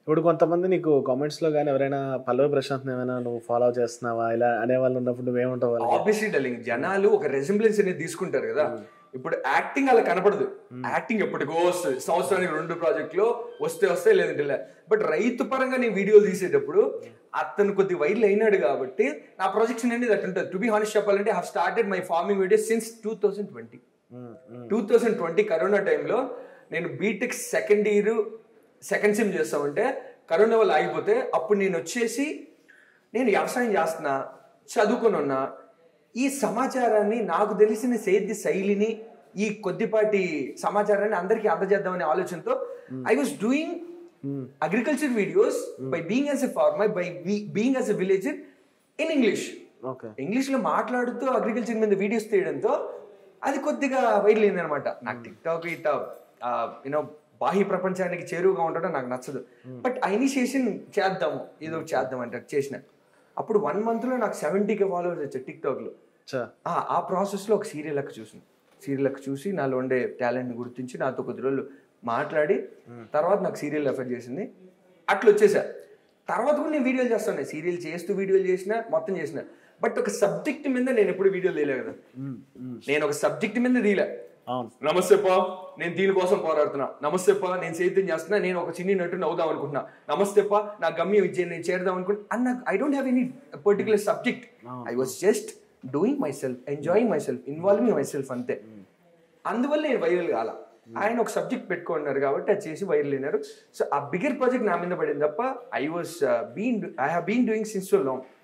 ఇప్పుడు కొంతమంది నీకు కామెంట్స్ లో కానీ ఎవరైనా పల్లవి ప్రశాంత్ ఏమైనా నువ్వు ఫాలో చేస్తున్నావా ఇలా అనే వాళ్ళు ఉన్నప్పుడు నువ్వేమంటావు వాళ్ళకి ఆబ్వియస్లీ డల్లింగ్ జనాలు ఒక రెసింబ్లెన్స్ అనేది తీసుకుంటారు కదా ఇప్పుడు యాక్టింగ్ అలా కనపడదు యాక్టింగ్ ఎప్పటికో వస్తుంది సంవత్సరానికి రెండు ప్రాజెక్టులు వస్తే వస్తే లేదంటే లే బట్ రైతు పరంగా నేను వీడియోలు తీసేటప్పుడు అతను కొద్ది వైరల్ అయినాడు కాబట్టి నా ప్రొజెక్షన్ అనేది అట్లా ఉంటుంది టు బి హానెస్ట్ చెప్పాలంటే have started my farming videos since two thousand twenty um, um, two thousand twenty corona టైంలో నేను BTech second year second sem చేస్తామంటే కరోనా వల్ల ఆగిపోతే అప్పుడు నేను వచ్చేసి నేను వ్యవసాయం చేస్తున్నా చదువుకొని ఉన్నా ఈ సమాచారాన్ని నాకు తెలిసిన సేద్య శైలిని ఈ కొద్దిపాటి సమాచారాన్ని అందరికీ అందజేద్దామనే ఆలోచనతో I was doing agriculture videos by being as a farmer by being as a villager in English okay English లో మాట్లాడుతూ అగ్రికల్చర్ మీద వీడియోస్ తీయడంతో అది కొద్దిగా వైరల్ అయింది అనమాట నాకు టిక్ టాక్ ఇట్లా యూనో బాహ్య ప్రపంచానికి చేరువుగా ఉండడం నాకు నచ్చదు బట్ ఆ ఇనిషియేషన్ చేద్దాము ఏదో ఒకటి చేద్దాం అంటే చేసిన అప్పుడు వన్ మంత్ లో నాకు సెవెంటీకే ఫాలోవర్స్ వచ్చాయి టిక్ టాక్ లో చా ఆ, ఆ ప్రాసెస్ లో ఒక సీరియల్ లెక్క చూసింది సీరియల్ లెక్క చూసి నాలో ఉండే టాలెంట్ గుర్తించి నాతో కొద్ది రోజులు మాట్లాడి తర్వాత నాకు సీరియల్ ఎఫర్ చేసింది అట్లా వచ్చేసా తర్వాత కూడా నేను వీడియోలు చేస్తాను సీరియల్ చేస్తూ వీడియోలు చేసిన మొత్తం చేసిన బట్ ఒక సబ్జెక్ట్ మీద నేను ఎప్పుడు వీడియోలు తీయలే కదా ఉమ్, ఉమ్, నేను ఒక సబ్జెక్ట్ మీద తీయలే అవును నమస్తే పా నేను దీనికోసం పోరాడుతున్నా నమస్తే పా నేను సేద్యం చేస్తున్నా నేను ఒక చిన్ని నటుని అవుదాం అనుకుంటున్నా నమస్తే పా నా గమ్యం విజయం నేను చేరదాం అనుకుంటున్నా అన్న I don't have any particular subject I was just doing myself enjoying myself involving myself అంతే అందువల్ల నేను వైరల్ కాల ఆయన ఒక సబ్జెక్ట్ పెట్టుకున్నారు కాబట్టి అది చేసి వైరల్ అయినారు సో ఆ బిగర్ ప్రాజెక్ట్ నా మీద పడింది తప్ప I was been I have been doing since so long